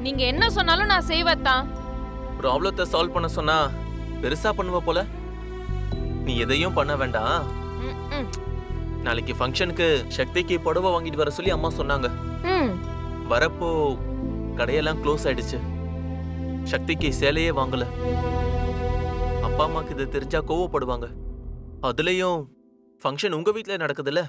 நீங்க என்ன சொன்னாலும் நான் செய்வேத்தான் ப்ராப்ளத்தை சால்வ் பண்ண சொன்னா பெருசா பண்ணுவ போல நீ எதையும் பண்ண வேண்டாம் ம், ம், நாளைக்கு ஃபங்க்ஷனுக்கு சக்திக்கு புடவை வாங்கிட்டு வர சொல்லி அம்மா சொன்னாங்க ம். வரப்போ கடையெல்லாம் க்ளோஸ் ஆயிடுச்சு சக்திக்கு சேலையே வாங்கல அப்பா அம்மாக்கு இது தெரிஞ்சா கோவப்படுவாங்க அதுலயும் ஃபங்க்ஷன் உங்க வீட்ல நடக்குதுல்ல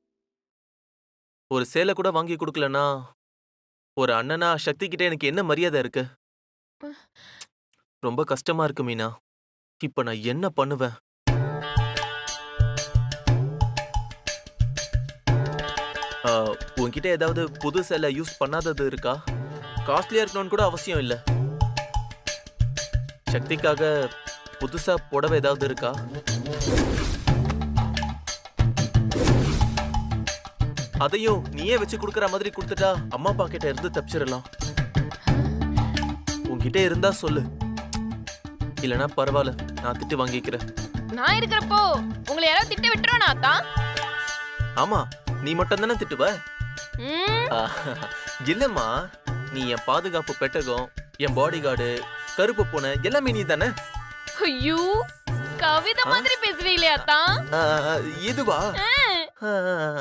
ஒரு சேலை கூட வாங்கி கொடுக்கலனா ஒரு அண்ணனா சக்தி கிட்ட எனக்கு என்ன மரியாதை இருக்கு ரொம்ப கஷ்டமா இருக்கு மீனா இப்ப நான் என்ன பண்ணுவேன் ஆ, உன்கிட்ட ஏதாவது புது சேலை யூஸ் பண்ணாதது இருக்கா காஸ்ட்லியா இருக்கணும்னு கூட அவசியம் இல்ல சக்திக்காக புதுசா புடவை ஏதாவது இருக்கா அதையும் நீயே வச்சு கொடுக்கற மாதிரி கொடுத்துட்டா அம்மா அப்பா கிட்ட இருந்து தப்பிச்சிடலாம் உன்கிட்ட இருந்தா சொல்லு இல்லனா பரவாயில்ல நான் திட்டு வாங்கிக்கிறேன் நான் இருக்கிறப்போ உங்களை யாராவது திட்ட விட்டுருவானா அத்தான் ஆமா நீ மட்டும் தானே திட்டுவ ம், ஆ, இல்லம்மா நீ என் பாதுகாப்பு பெட்டகம் என் பாடி கார்டு கருப்பு பூனை எல்லாமே நீ தானே ஐயோ கவிதை மாதிரி பேசுவீங்களே அத்தான் இதுவா ஆ. ஆ,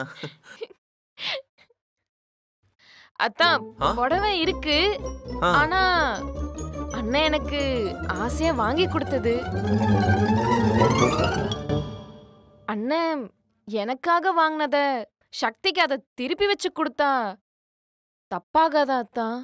அத்தான் ஆ? புடவை இருக்கு ஆ. ஆனா அண்ணன் எனக்கு ஆசையா வாங்கி கொடுத்தது அண்ணன் எனக்காக வாங்கினத சக்திக்கு அதை திருப்பி வச்சு கொடுத்தா தப்பாகாதா அத்தான்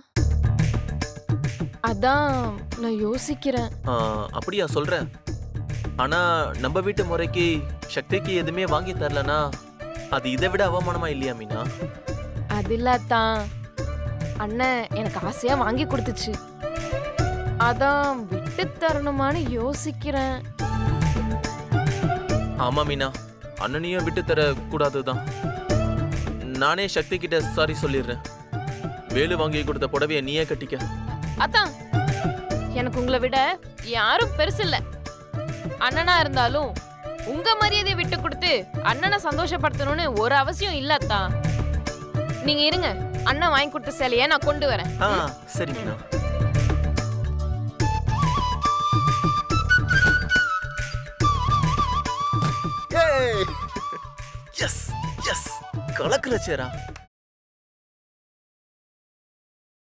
அதான் நான் யோசிக்கிறேன் ஆ, அப்படியா சொல்ற ஆனா நம்ம வீட்டு முறைக்கு சக்திக்கு எதுவுமே வாங்கி தரலனா அது இதை விட அவமானமா இல்லையா மீனா அது இல்ல அத்தான் அண்ணன் எனக்கு ஆசையா வாங்கி கொடுத்துச்சு அதான் விட்டு தரணுமான்னு யோசிக்கிறேன் ஆமா மீனா அண்ணனையும் விட்டு தர கூடாதுதான் நானே சக்தி கிட்ட சாரி சொல்லிடுறேன் வேலு வாங்கி கொடுத்த புடவைய நீயே கட்டிக்க அதான் எனக்கு உங்களை விட யாரும் பெருசு இல்ல அண்ணனா இருந்தாலும் உங்க மரியாதையை விட்டு கொடுத்து அண்ணனை சந்தோஷப்படுத்தணும்னு ஒரு அவசியம் இல்ல அத்தான் நீங்க இருங்க அண்ணன் வாங்கி கொடுத்த சேலைய நான் கொண்டு வரேன் ஆ சரி மீனா எஸ் எஸ் கலக்குற சேரா